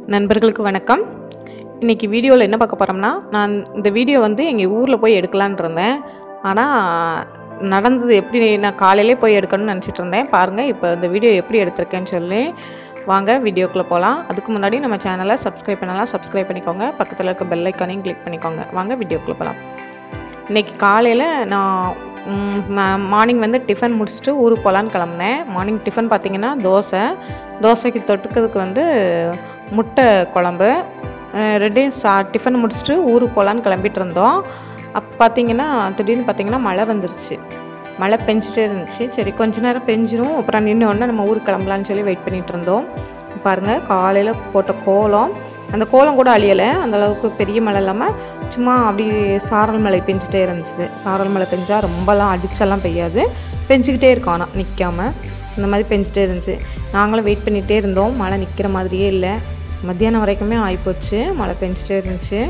நண்பர்களுக்கு வணக்கம் இன்றைக்கி வீடியோவில் என்ன பார்க்க போகிறோம்னா நான் இந்த வீடியோ வந்து எங்கள் ஊரில் போய் எடுக்கலான்னு இருந்தேன் ஆனால் நடந்தது எப்படி நான் காலையிலே போய் எடுக்கணும்னு நினச்சிட்டு இருந்தேன் பாருங்கள் இப்போ இந்த வீடியோ எப்படி எடுத்திருக்கேன்னு சொல்லி வாங்க வீடியோக்குள்ளே போகலாம் அதுக்கு முன்னாடி நம்ம சேனலை சப்ஸ்கிரைப் பண்ணலாம் சப்ஸ்கிரைப் பண்ணிக்கோங்க பக்கத்தில் இருக்க பெல் ஐக்கானையும் கிளிக் பண்ணிக்கோங்க வாங்க வீடியோக்குள்ளே போகலாம் இன்றைக்கி காலையில் நான் மார்னிங் வந்து டிஃபன் முடிச்சுட்டு ஊருக்கு போகலான்னு கிளம்புனேன் மார்னிங் டிஃபன் பார்த்தீங்கன்னா தோசை தோசைக்கு தொட்டுக்கிறதுக்கு வந்து முட்டை குழம்பு அஹ் ரெண்டையும் சா டிஃபன் முடிச்சுட்டு ஊருக்கு போகலான்னு கிளம்பிட்டு இருந்தோம் அப்போ பார்த்தீங்கன்னா திடீர்னு பார்த்தீங்கன்னா மழை வந்துருச்சு மழை பெஞ்சிட்டே இருந்துச்சு சரி கொஞ்ச நேரம் பெஞ்சிரும் அப்புறம் நின்று உடனே நம்ம ஊருக்கு கிளம்பலான்னு சொல்லி வெயிட் பண்ணிகிட்டு இருந்தோம் பாருங்கள் காலையில் போட்ட கோலம் அந்த கோலம் கூட அழியலை அந்த அளவுக்கு பெரிய மழை இல்லாமல் சும்மா அப்படி சாரல் மழை பெஞ்சிட்டே இருந்துச்சு சாரல் மழை பெஞ்சால் ரொம்பலாம் அடிச்செல்லாம் பெய்யாது பெஞ்சிக்கிட்டே இருக்கும் ஆனால் நிற்காம இந்த மாதிரி பெஞ்சிட்டே இருந்துச்சு நாங்களும் வெயிட் பண்ணிகிட்டே இருந்தோம் மழை நிற்கிற மாதிரியே இல்லை மத்தியானம் வரைக்குமே ஆகிப்போச்சு மழை பெஞ்சிட்டே இருந்துச்சு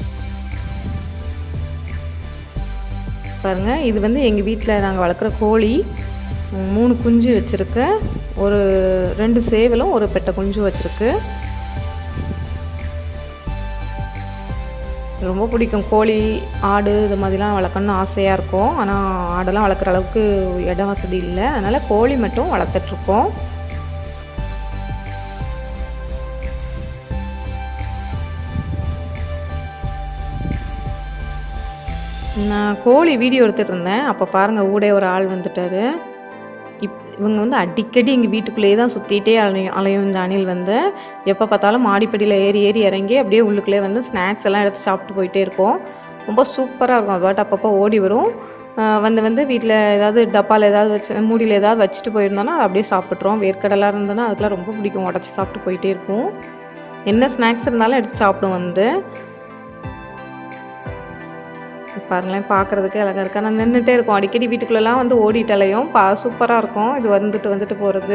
பாருங்கள் இது வந்து எங்கள் வீட்டில் நாங்கள் வளர்க்குற கோழி உம், மூணு குஞ்சு வச்சுருக்கு ஒரு ரெண்டு சேவலும் ஒரு பெட்டை குஞ்சு வச்சுருக்கு ரொம்ப பிடிக்கும் கோழி ஆடு இது மாதிரிலாம் வளர்க்கணும்னு ஆசையாக இருக்கும் ஆனால் ஆடெல்லாம் வளர்க்குற அளவுக்கு இட வசதி இல்லை அதனால் கோழி மட்டும் வளர்த்துட்ருக்கோம் நான் கோழி வீடியோ எடுத்துகிட்டு இருந்தேன் அப்போ பாருங்கள் ஊடே ஒரு ஆள் வந்துட்டார் இப் இவங்க வந்து அடிக்கடி எங்கள் வீட்டுக்குள்ளேயே தான் சுற்றிட்டே அலையும் அலையும் இந்த அணில் வந்து எப்போ பார்த்தாலும் மாடிப்படியில் ஏறி ஏறி இறங்கி அப்படியே உள்ளுக்குள்ளே வந்து ஸ்நாக்ஸ் எல்லாம் எடுத்து சாப்பிட்டு போயிட்டே இருக்கும் ரொம்ப சூப்பராக இருக்கும் அது பாட்டு அப்பப்போ ஓடி வரும் ஆஹ் வந்து வந்து வீட்டில் ஏதாவது டப்பாவில் ஏதாவது வச்சு மூடியில் ஏதாவது வச்சுட்டு போயிருந்தோன்னா அதை அப்படியே சாப்பிட்றோம் வேர்க்கடலாக இருந்ததுன்னா அதுக்கெலாம் ரொம்ப பிடிக்கும் உடச்சி சாப்பிட்டு போயிட்டே இருக்கும் என்ன ஸ்நாக்ஸ் இருந்தாலும் எடுத்து சாப்பிடும் வந்து பாருங்களேன் பார்க்குறதுக்கு அழகாக இருக்கு ஆனால் நின்றுட்டே இருக்கும் அடிக்கடி வீட்டுக்குள்ளெல்லாம் வந்து ஓடிட்டு அலையும் பா சூப்பராக இருக்கும் இது வந்துட்டு வந்துட்டு போகிறது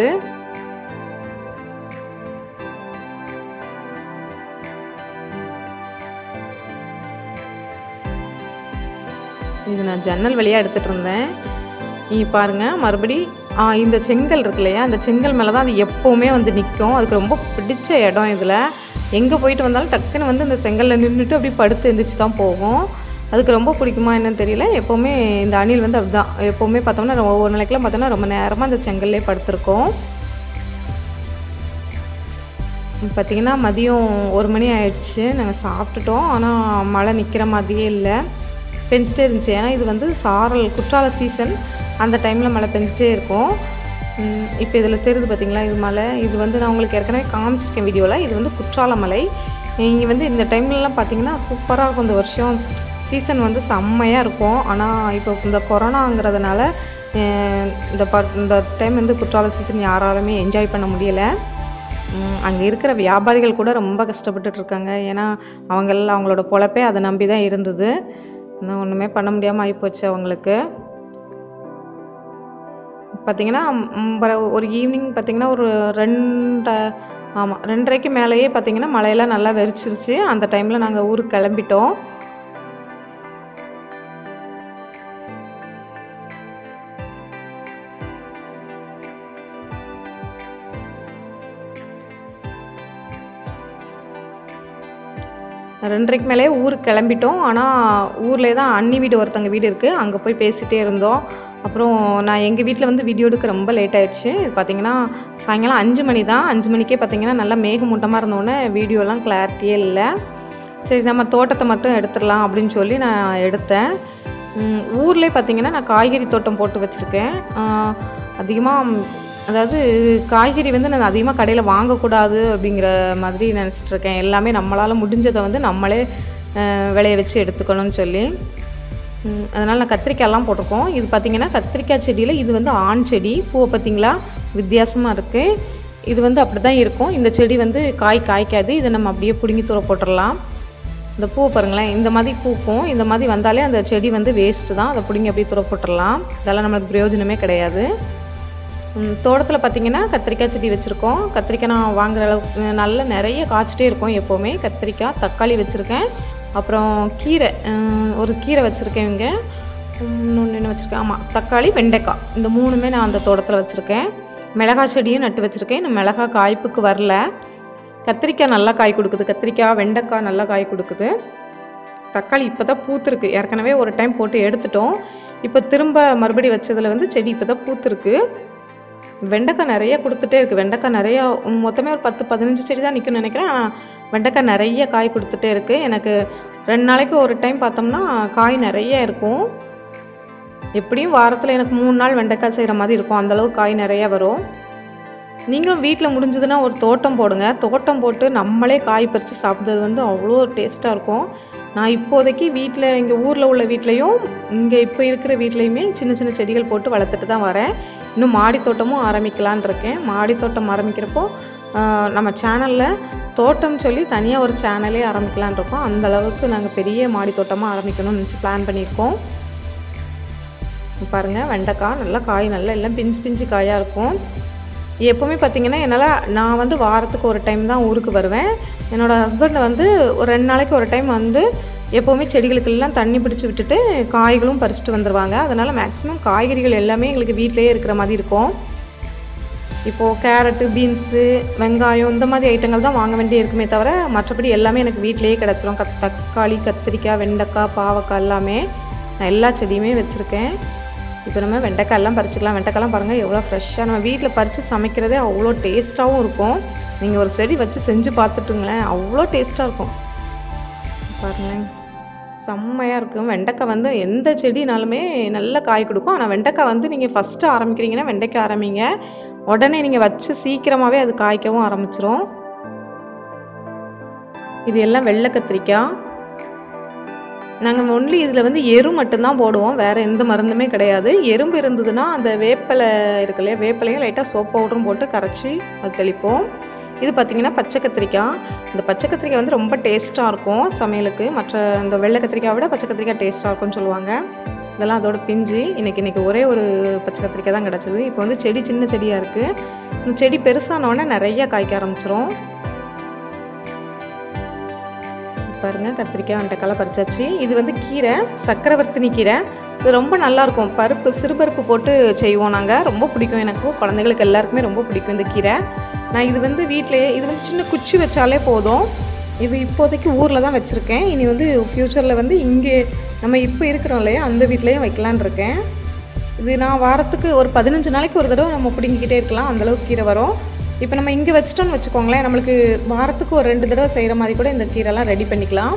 இது நான் ஜன்னல் வழியாக எடுத்துகிட்டு இருந்தேன் நீ பாருங்கள் மறுபடி ஆ, இந்த செங்கல் இருக்கு இல்லையா அந்த செங்கல் மேலே தான் அது எப்போவுமே வந்து நிற்கும் அதுக்கு ரொம்ப பிடிச்ச இடம் இதில் எங்கே போயிட்டு வந்தாலும் டக்குன்னு வந்து இந்த செங்கல்ல நின்றுட்டு அப்படியே படுத்து எந்திரிச்சு தான் போகும் அதுக்கு ரொம்ப பிடிக்குமா என்னன்னு தெரியல எப்போவுமே இந்த அணில் வந்து அப்படிதான் எப்போவுமே பார்த்தோம்னா ரொம்ப- ஒவ்வொரு நாளைக்கெல்லாம் பார்த்தோம்னா ரொம்ப நேரமாக அந்த செங்கல்லே படுத்திருக்கோம் பார்த்தீங்கன்னா மதியம் ஒரு மணி ஆயிடுச்சு நாங்கள் சாப்பிட்டுட்டோம் ஆனால் மழை நிற்கிற மாதிரியே இல்லை பெஞ்சிட்டே இருந்துச்சு ஏன்னா இது வந்து சாரல் குற்றால சீசன் அந்த டைமில் மழை பெஞ்சிட்டே இருக்கும் இப்போ இதில் தெரியுது பார்த்தீங்களா இது மலை இது வந்து நான் உங்களுக்கு ஏற்கனவே காமிச்சிருக்கேன் வீடியோவில் இது வந்து குற்றால மலை இங்கே வந்து இந்த டைம்லலாம் பார்த்தீங்கன்னா சூப்பராக இருக்கும் இந்த வருஷம் சீசன் வந்து செம்மையாக இருக்கும் ஆனால் இப்போ இந்த கொரோனாங்கிறதுனால அஹ், இந்த ப இந்த டைம் வந்து குற்றால சீசன் யாராலுமே என்ஜாய் பண்ண முடியலை அங்கே இருக்கிற வியாபாரிகள் கூட ரொம்ப கஷ்டப்பட்டுட்டு இருக்காங்க ஏன்னா அவங்கள அவங்களோட பொழப்பே அதை நம்பி தான் இருந்தது இன்னும் ஒன்றுமே பண்ண முடியாமல் ஆகிப்போச்சு அவங்களுக்கு பார்த்தீங்கன்னா ம், பர- ஒரு ஈவினிங் பார்த்தீங்கன்னா ஒரு ரெண்டரை ஆமாம் ரெண்டரைக்கு மேலேயே பார்த்தீங்கன்னா மழையெல்லாம் நல்லா வெறிச்சிருச்சு அந்த டைமில் நாங்கள் ஊருக்கு கிளம்பிட்டோம் ரெண்டரைக்கு மேலே ஊருக்கு கிளம்பிட்டோம் ஆனால் ஊர்லேயே தான் அண்ணி வீடு ஒருத்தங்க வீடு இருக்குது அங்கே போய் பேசிகிட்டே இருந்தோம் அப்புறம் நான் எங்கள் வீட்டில் வந்து வீடியோ எடுக்க ரொம்ப லேட் ஆயிடுச்சு இது பார்த்தீங்கன்னா சாயங்காலம் அஞ்சு மணி தான் அஞ்சு மணிக்கே பார்த்தீங்கன்னா நல்லா மேகமூட்டமாக இருந்தோடனே வீடியோலாம் கிளாரிட்டியே இல்லை சரி நம்ம தோட்டத்தை மட்டும் எடுத்துடலாம் அப்படின்னு சொல்லி நான் எடுத்தேன் ம், ஊர்லேயே பார்த்தீங்கன்னா நான் காய்கறி தோட்டம் போட்டு வச்சுருக்கேன் அதிகமாக அதாவது காய்கறி வந்து நான் அதிகமாக கடையில் வாங்கக்கூடாது அப்படிங்கிற மாதிரி நினச்சிட்டு இருக்கேன் எல்லாமே நம்மளால் முடிஞ்சதை வந்து நம்மளே அஹ், விளைய வச்சு எடுத்துக்கணும்னு சொல்லி ம், அதனால் நான் கத்திரிக்காயெல்லாம் போட்டிருக்கோம் இது பார்த்தீங்கன்னா கத்திரிக்காய் செடியில் இது வந்து ஆண் செடி பூவை பார்த்தீங்களா வித்தியாசமாக இருக்குது இது வந்து அப்படி தான் இருக்கும் இந்த செடி வந்து காய் காய்க்காது இதை நம்ம அப்படியே பிடுங்கி தூர போட்டுடலாம் இந்த பூவை பாருங்களேன் இந்த மாதிரி பூக்கும் இந்த மாதிரி வந்தாலே அந்த செடி வந்து வேஸ்ட்டு தான் அதை பிடுங்கி அப்படியே தூர போட்டுடலாம் இதெல்லாம் நம்மளுக்கு பிரயோஜனமே கிடையாது தோட்டத்தில் பார்த்தீங்கன்னா கத்திரிக்காய் செடி வச்சுருக்கோம் கத்திரிக்காய் நான் வாங்குற அளவுக்கு நல்ல நிறைய காய்ச்சிட்டே இருக்கும் எப்போவுமே கத்திரிக்காய் தக்காளி வச்சுருக்கேன் அப்புறம் கீரை அஹ், ஒரு கீரை வச்சுருக்கேன் இங்கே இன்னொன்று என்ன வச்சுருக்கேன் ஆமாம் தக்காளி வெண்டைக்காய் இந்த மூணுமே நான் அந்த தோட்டத்தில் வச்சுருக்கேன் மிளகாய் செடியும் நட்டு வச்சுருக்கேன் இன்னும் மிளகாய் காய்ப்புக்கு வரல கத்திரிக்காய் நல்லா காய் கொடுக்குது கத்திரிக்காய் வெண்டைக்காய் நல்லா காய் கொடுக்குது தக்காளி இப்போ தான் பூத்துருக்கு ஏற்கனவே ஒரு டைம் போட்டு எடுத்துட்டோம் இப்போ திரும்ப மறுபடி வச்சதில் வந்து செடி இப்போ தான் பூத்துருக்கு வெண்டைக்காய் நிறைய கொடுத்துட்டே இருக்குது வெண்டைக்காய் நிறையா உம், மொத்தமே ஒரு பத்து பதினஞ்சு செடி தான் நிற்கும்னு நினைக்கிறேன் ஆனால் வெண்டைக்காய் நிறைய காய் கொடுத்துட்டே இருக்குது எனக்கு ரெண்டு நாளைக்கு ஒரு டைம் பார்த்தோம்னா காய் நிறைய இருக்கும் எப்படியும் வாரத்தில் எனக்கு மூணு நாள் வெண்டைக்காய் செய்கிற மாதிரி இருக்கும் அந்தளவுக்கு காய் நிறைய வரும் நீங்களும் வீட்டில் முடிஞ்சதுன்னா ஒரு தோட்டம் போடுங்க தோட்டம் போட்டு நம்மளே காய் பறித்து சாப்பிட்றது வந்து அவ்வளோ டேஸ்ட்டாக இருக்கும் நான் இப்போதைக்கு வீட்டில் எங்கள் ஊரில் உள்ள வீட்லேயும் இங்கே இப்போ இருக்கிற வீட்லேயுமே சின்ன சின்ன செடிகள் போட்டு வளர்த்துட்டு தான் வரேன் இன்னும் மாடி தோட்டமும் ஆரம்பிக்கலான் இருக்கேன் மாடி தோட்டம் ஆரம்பிக்கிறப்போ ஆஹ், நம்ம சேனலில் தோட்டம் சொல்லி தனியாக ஒரு சேனலே ஆரம்பிக்கலான் இருக்கோம் அந்த அளவுக்கு நாங்கள் பெரிய மாடி தோட்டமாக ஆரம்பிக்கணும்னு நினச்சி பிளான் பண்ணியிருக்கோம் பாருங்கள் வெண்டைக்காய் நல்லா காய் நல்லா எல்லாம் பிஞ்சு பிஞ்சு காயாக இருக்கும் எப்போவுமே பார்த்தீங்கன்னா என்னால் நான் வந்து வாரத்துக்கு ஒரு டைம் தான் ஊருக்கு வருவேன் என்னோடய ஹஸ்பண்ட் வந்து ஒரு ரெண்டு நாளைக்கு ஒரு டைம் வந்து எப்போவுமே செடிகளுக்கெல்லாம் தண்ணி பிடிச்சி விட்டுட்டு காய்களும் பறிச்சுட்டு வந்துடுவாங்க அதனால் மேக்ஸிமம் காய்கறிகள் எல்லாமே எங்களுக்கு வீட்டிலேயே இருக்கிற மாதிரி இருக்கும் இப்போது கேரட்டு பீன்ஸு வெங்காயம் இந்த மாதிரி ஐட்டங்கள் தான் வாங்க வேண்டிய இருக்குமே தவிர மற்றபடி எல்லாமே எனக்கு வீட்டிலேயே கிடச்சிரும் கத் தக்காளி கத்திரிக்காய் வெண்டைக்காய் பாவக்காய் எல்லாமே நான் எல்லா செடியுமே வச்சுருக்கேன் இப்போ நம்ம வெண்டைக்காய் எல்லாம் பறிச்சுக்கலாம் வெண்டைக்காய்லாம் பாருங்கள் எவ்வளோ ஃப்ரெஷ்ஷாக நம்ம வீட்டில் பறித்து சமைக்கிறதே அவ்வளோ டேஸ்ட்டாகவும் இருக்கும் நீங்கள் ஒரு செடி வச்சு செஞ்சு பார்த்துட்டுங்களேன் அவ்வளோ டேஸ்ட்டாக இருக்கும் பாருங்களேன் செம்மையாக இருக்கும் வெண்டைக்காய் வந்து எந்த செடினாலுமே நல்ல காய் கொடுக்கும் ஆனால் வெண்டைக்காய் வந்து நீங்கள் ஃபஸ்ட்டு ஆரம்பிக்கிறீங்கன்னா வெண்டைக்காய் ஆரம்பிங்க உடனே நீங்கள் வச்சு சீக்கிரமாகவே அது காய்க்கவும் ஆரம்பிச்சிரும் இது எல்லாம் வெள்ளை கத்திரிக்காய் நாங்கள் ஒன்லி இதில் வந்து எரு மட்டும்தான் போடுவோம் வேறு எந்த மருந்துமே கிடையாது எறும்பு இருந்ததுன்னா அந்த வேப்பலை இருக்கு இல்லையா வேப்பலையும் லைட்டாக சோப் பவுடரும் போட்டு கரைச்சி அது தெளிப்போம் இது பார்த்திங்கன்னா பச்சை கத்திரிக்காய் இந்த பச்சை கத்திரிக்காய் வந்து ரொம்ப டேஸ்ட்டாக இருக்கும் சமையலுக்கு மற்ற இந்த வெள்ளை கத்திரிக்காயை விட பச்சை கத்திரிக்காய் டேஸ்ட்டாக இருக்கும்னு சொல்லுவாங்க இதெல்லாம் அதோட பிஞ்சு இன்னைக்கு இன்னைக்கு ஒரே ஒரு பச்சை கத்திரிக்காய் தான் கிடச்சிது இப்போ வந்து செடி சின்ன செடியாக இருக்குது இந்த செடி பெருசானோடனே நிறைய காய்க்க ஆரம்பிச்சிரும் பாருங்க கத்திரிக்காய் வெண்டைக்காய் பறிச்சாச்சு இது வந்து கீரை சக்கரவர்த்தினி கீரை இது ரொம்ப நல்லாயிருக்கும் பருப்பு சிறுபருப்பு போட்டு செய்வோம் நாங்கள் ரொம்ப பிடிக்கும் எனக்கு குழந்தைங்களுக்கு எல்லாருக்குமே ரொம்ப பிடிக்கும் இந்த கீரை நான் இது வந்து வீட்டிலேயே இது வந்து சின்ன குச்சி வச்சாலே போதும் இது இப்போதைக்கு ஊரில் தான் வச்சுருக்கேன் இனி வந்து ஃப்யூச்சரில் வந்து இங்கே நம்ம இப்போ இருக்கிறோம் இல்லையா அந்த வீட்லேயும் வைக்கலான்னு இருக்கேன் இது நான் வாரத்துக்கு ஒரு பதினஞ்சு நாளைக்கு ஒரு தடவை நம்ம பிடுங்கிக்கிட்டே இருக்கலாம் அந்தளவுக்கு கீரை வரும் இப்போ நம்ம இங்கே வச்சிட்டோம்னு வச்சுக்கோங்களேன் நம்மளுக்கு வாரத்துக்கு ஒரு ரெண்டு தடவை செய்கிற மாதிரி கூட இந்த கீரைலாம் ரெடி பண்ணிக்கலாம்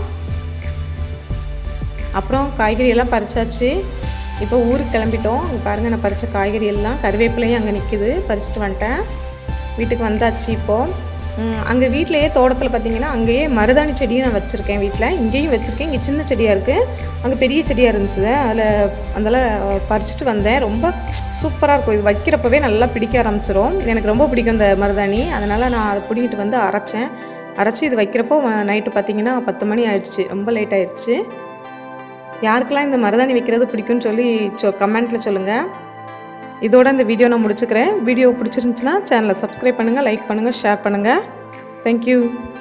அப்புறம் காய்கறி எல்லாம் பறிச்சாச்சு இப்போ ஊருக்கு கிளம்பிட்டோம் இங்க பாருங்கள் நான் பறித்த காய்கறி எல்லாம் கருவேப்பிலையும் அங்கே நிற்கிது பறிச்சுட்டு வந்துட்டேன் வீட்டுக்கு வந்தாச்சு இப்போது அங்கே வீட்டிலேயே தோட்டத்தில் பார்த்தீங்கன்னா அங்கேயே மருதாணி செடியும் நான் வச்சுருக்கேன் வீட்டில் இங்கேயும் வச்சுருக்கேன் இங்கே சின்ன செடியாக இருக்குது அங்கே பெரிய செடியாக இருந்துச்சு அதில் அதில் பறிச்சுட்டு வந்தேன் ரொம்ப சூப்பராக இருக்கும் இது வைக்கிறப்பவே நல்லா பிடிக்க ஆரம்பிச்சிரும் எனக்கு ரொம்ப பிடிக்கும் இந்த மருதாணி அதனால் நான் அதை பிடிங்கிட்டு வந்து அரைச்சேன் அரைச்சி இது வைக்கிறப்போ நைட்டு பார்த்தீங்கன்னா பத்து மணி ஆயிடுச்சு ரொம்ப லேட் ஆயிடுச்சு யாருக்கெல்லாம் இந்த மருதாணி வைக்கிறது பிடிக்கும்னு சொல்லி சொ கமெண்ட்டில் சொல்லுங்கள் இதோட இந்த வீடியோ நான் முடிச்சுக்கிறேன் வீடியோ பிடிச்சிருந்துச்சுன்னா சேனலை சப்ஸ்கிரைப் பண்ணுங்கள் லைக் பண்ணுங்கள் ஷேர் பண்ணுங்கள் தேங்க்யூ